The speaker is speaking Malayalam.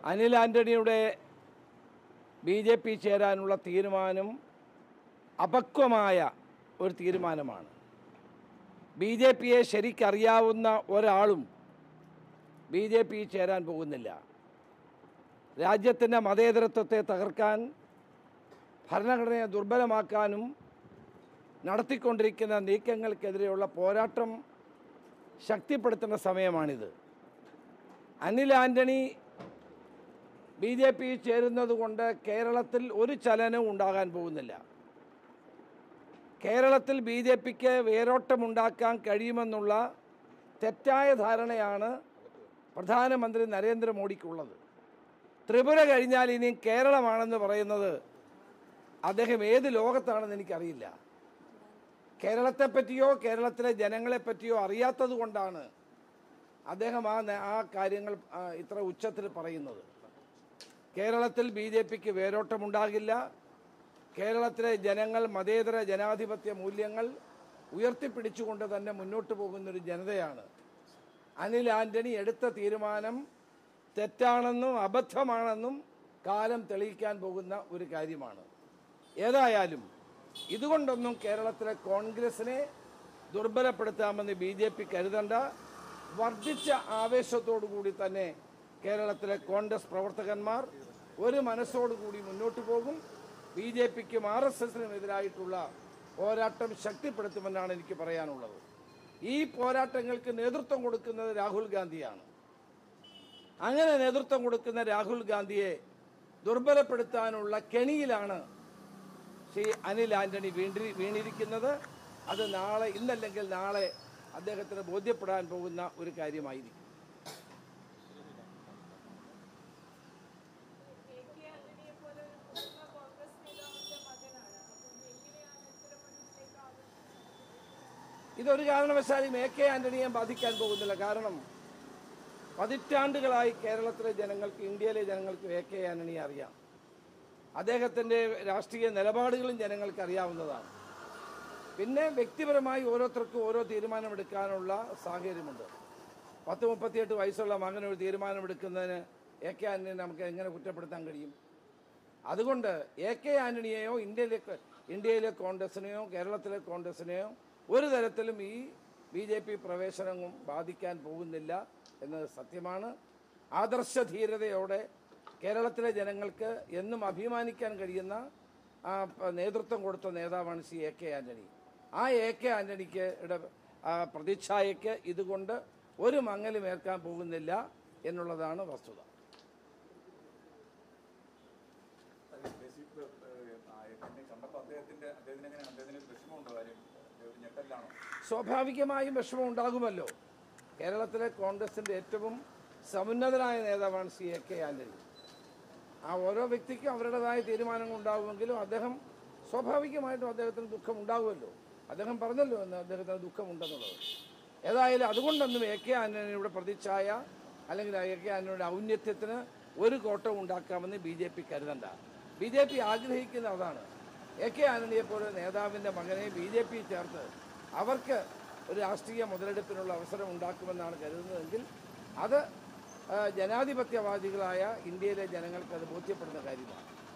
അനിൽ ആൻ്റണിയുടെ ബി ജെ പി ചേരാനുള്ള തീരുമാനം അപക്വമായ ഒരു തീരുമാനമാണ് ബി ജെ പിയെ ശരിക്കറിയാവുന്ന ഒരാളും ബി ജെ പി ചേരാൻ പോകുന്നില്ല രാജ്യത്തിൻ്റെ മതേതരത്വത്തെ തകർക്കാൻ ഭരണഘടനയെ ദുർബലമാക്കാനും നടത്തിക്കൊണ്ടിരിക്കുന്ന നീക്കങ്ങൾക്കെതിരെയുള്ള പോരാട്ടം ശക്തിപ്പെടുത്തുന്ന സമയമാണിത് Anil Antony B J P ചേരുന്നത് കൊണ്ട് കേരളത്തിൽ ഒരു ചലനവും ഉണ്ടാകാൻ പോകുന്നില്ല കേരളത്തിൽ ബി ജെ പിക്ക് വേരോട്ടമുണ്ടാക്കാൻ കഴിയുമെന്നുള്ള തെറ്റായ ധാരണയാണ് പ്രധാനമന്ത്രി നരേന്ദ്രമോദിക്കുള്ളത് ത്രിപുര കഴിഞ്ഞാൽ ഇനി കേരളമാണെന്ന് പറയുന്നത് അദ്ദേഹം ഏത് ലോകത്താണെന്ന് എനിക്കറിയില്ല കേരളത്തെപ്പറ്റിയോ കേരളത്തിലെ ജനങ്ങളെപ്പറ്റിയോ അറിയാത്തത് കൊണ്ടാണ് അദ്ദേഹം ആ നേ- ആ കാര്യങ്ങൾ ആ, ഇത്ര ഉച്ചത്തിൽ പറയുന്നത് കേരളത്തിൽ ബി ജെ പിക്ക് വേരോട്ടമുണ്ടാകില്ല കേരളത്തിലെ ജനങ്ങൾ മതേതര ജനാധിപത്യ മൂല്യങ്ങൾ ഉയർത്തിപ്പിടിച്ചുകൊണ്ട് തന്നെ മുന്നോട്ട് പോകുന്നൊരു ജനതയാണ് അനിൽ ആന്റണി എടുത്ത തീരുമാനം തെറ്റാണെന്നും അബദ്ധമാണെന്നും കാലം തെളിയിക്കാൻ പോകുന്ന ഒരു കാര്യമാണ് ഏതായാലും ഇതുകൊണ്ടൊന്നും കേരളത്തിലെ കോൺഗ്രസിനെ ദുർബലപ്പെടുത്താമെന്ന് ബി ജെ പി കരുതണ്ട വർദ്ധിച്ച ആവേശത്തോടു കൂടി തന്നെ കേരളത്തിലെ കോൺഗ്രസ് പ്രവർത്തകന്മാർ ഒരു മനസ്സോടുകൂടി മുന്നോട്ട് പോകും ബി ജെ പിക്കും ആർ എസ് എസിനും എതിരായിട്ടുള്ള പോരാട്ടം ശക്തിപ്പെടുത്തുമെന്നാണ് എനിക്ക് പറയാനുള്ളത് ഈ പോരാട്ടങ്ങൾക്ക് നേതൃത്വം കൊടുക്കുന്നത് രാഹുൽ ഗാന്ധിയാണ് അങ്ങനെ നേതൃത്വം കൊടുക്കുന്ന രാഹുൽ ഗാന്ധിയെ ദുർബലപ്പെടുത്താനുള്ള കെണിയിലാണ് ശ്രീ അനിൽ ആന്റണി വീണ്ടി വീണിരിക്കുന്നത് അത് നാളെ ഇന്നല്ലെങ്കിൽ നാളെ അദ്ദേഹത്തിന് ബോധ്യപ്പെടാൻ പോകുന്ന ഒരു കാര്യമായിരിക്കും എ കെ ആന്റണിയെ പോലെ ഒരു മുതിർന്ന കോൺഗ്രസ് നേതാവിന്റെ മകനാണ് അപ്പം എങ്ങനെയാണ് ഇത്തരം ഒരു ഇതിലേക്ക് ആകുന്നത് ഇതൊരു കാരണവശാലും എ കെ ആന്റണിയെ ബാധിക്കാൻ പോകുന്നില്ല കാരണം പതിറ്റാണ്ടുകളായി കേരളത്തിലെ ജനങ്ങൾക്ക് ഇന്ത്യയിലെ ജനങ്ങൾക്ക് എ കെ ആന്റണിയെ അറിയാം അദ്ദേഹത്തിൻ്റെ രാഷ്ട്രീയ നിലപാടുകളും ജനങ്ങൾക്ക് അറിയാവുന്നതാണ് പിന്നെ വ്യക്തിപരമായി ഓരോരുത്തർക്കും ഓരോ തീരുമാനമെടുക്കാനുള്ള സാഹചര്യമുണ്ട് പത്ത് മുപ്പത്തിയെട്ട് വയസ്സുള്ള മകൻ ഒരു തീരുമാനമെടുക്കുന്നതിന് എ കെ ആന്റണിയെ നമുക്ക് എങ്ങനെ കുറ്റപ്പെടുത്താൻ കഴിയും അതുകൊണ്ട് എ കെ ആന്റണിയെയോ ഇന്ത്യയിലെ ഇന്ത്യയിലെ കോൺഗ്രസിനെയോ കേരളത്തിലെ കോൺഗ്രസിനെയോ ഒരു തരത്തിലും ഈ ബി ജെ പി പ്രവേശനവും ബാധിക്കാൻ പോകുന്നില്ല എന്നത് സത്യമാണ് ആദർശധീരതയോടെ കേരളത്തിലെ ജനങ്ങൾക്ക് എന്നും അഭിമാനിക്കാൻ കഴിയുന്ന ആ, പ- നേതൃത്വം കൊടുത്ത നേതാവാണ് ശ്രീ എ കെ ആന്റണി ആ എ കെ ആന്റണിക്ക് ഇട ആ, പ്രതിച്ഛായയ്ക്ക് ഇതുകൊണ്ട് ഒരു മങ്ങലും ഏൽക്കാൻ പോകുന്നില്ല എന്നുള്ളതാണ് വസ്തുത ബേസിക് എന്നെ കണ്ടപ്പോൾ അദ്ദേഹത്തിന്റെ അദ്ദേഹത്തിന് എങ്ങനെയാണ് അദ്ദേഹത്തിന് ഒരു വിഷമമുണ്ടോ കാര്യം ഒരു ഞെട്ടലിലാണോ സ്വാഭാവികമായും വിഷമം ഉണ്ടാകുമല്ലോ കേരളത്തിലെ കോൺഗ്രസിൻ്റെ ഏറ്റവും സമുന്നതനായ നേതാവാണ് സി എ കെ ആന്റണി ആ ഓരോ വ്യക്തിക്കും അവരുടേതായ തീരുമാനങ്ങൾ ഉണ്ടാകുമെങ്കിലും അദ്ദേഹം സ്വാഭാവികമായിട്ടും അദ്ദേഹത്തിന് ദുഃഖം ഉണ്ടാകുമല്ലോ അദ്ദേഹം പറഞ്ഞല്ലോ എന്ന് അദ്ദേഹത്തിന് ദുഃഖമുണ്ടെന്നുള്ളത് ഏതായാലും അതുകൊണ്ടൊന്നും എ കെ ആന്റണിയുടെ പ്രതിച്ഛായ അല്ലെങ്കിൽ എ കെ ആന്റണിയുടെ ഔന്നത്യത്തിന് ഒരു കോട്ടവും ഉണ്ടാക്കാമെന്ന് ബി ജെ പി കരുതണ്ട ബി ജെ പി ആഗ്രഹിക്കുന്ന അതാണ് എ കെ ആന്റണിയെ പോലെ നേതാവിൻ്റെ മകനെ ബി ജെ പി ചേർത്ത് അവർക്ക് ഒരു രാഷ്ട്രീയ മുതലെടുപ്പിനുള്ള അവസരം ഉണ്ടാക്കുമെന്നാണ് കരുതുന്നതെങ്കിൽ അത് ആ, ജനാധിപത്യവാദികളായ ഇന്ത്യയിലെ ജനങ്ങൾക്ക് അത് ബോധ്യപ്പെടുന്ന കാര്യമാണ്